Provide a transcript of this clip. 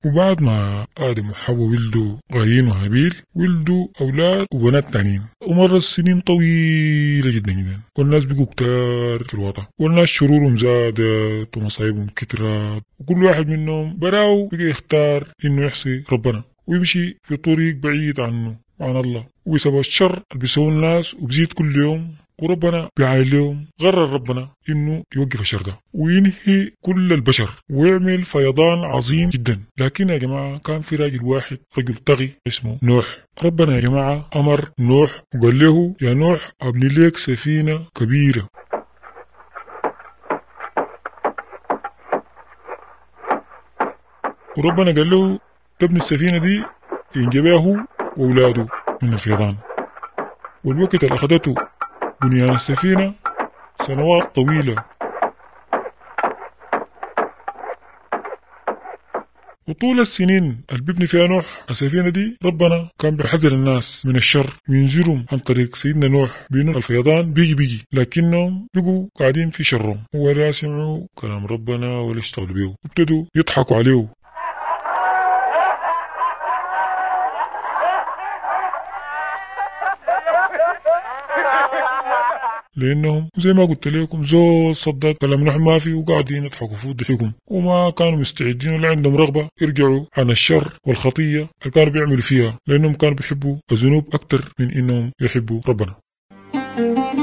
وبعد ما آدم وحواء ولدوا قايين وهابيل ولدوا أولاد وبنات تانيين ومر السنين طويلة جدا جدا والناس بقوا كتار في الوطن والناس شرورهم زادت ومصايبهم كترات وكل واحد منهم براو بقى يختار إنه يحصي ربنا ويمشي في طريق بعيد عنه وعن الله وبسبب الشر اللي بيسووا الناس وبزيد كل يوم وربنا بيعايلهم غرر ربنا انه يوقف الشر ده وينهي كل البشر ويعمل فيضان عظيم جدا لكن يا جماعه كان في راجل واحد رجل طغي اسمه نوح ربنا يا جماعه امر نوح وقال له يا نوح ابني لك سفينه كبيره وربنا قال له تبني السفينه دي ينجباه واولاده من الفيضان والوقت اللي اخذته بنيان السفينة سنوات طويلة وطول السنين اللي بيبني فيها نوح السفينة دي ربنا كان بيحذر الناس من الشر وينذرهم عن طريق سيدنا نوح بأنه الفيضان بيجي بيجي لكنهم بقوا قاعدين في شرهم ولا يسمعوا كلام ربنا ولا يشتغلوا بيه وابتدوا يضحكوا عليه لانهم زي ما قلت لكم زول صدق كلام نحن ما في وقاعدين يضحكوا فوق ضحكهم وما كانوا مستعدين ولا عندهم رغبه يرجعوا عن الشر والخطيه اللي كانوا بيعملوا فيها لانهم كانوا بيحبوا الذنوب اكثر من انهم يحبوا ربنا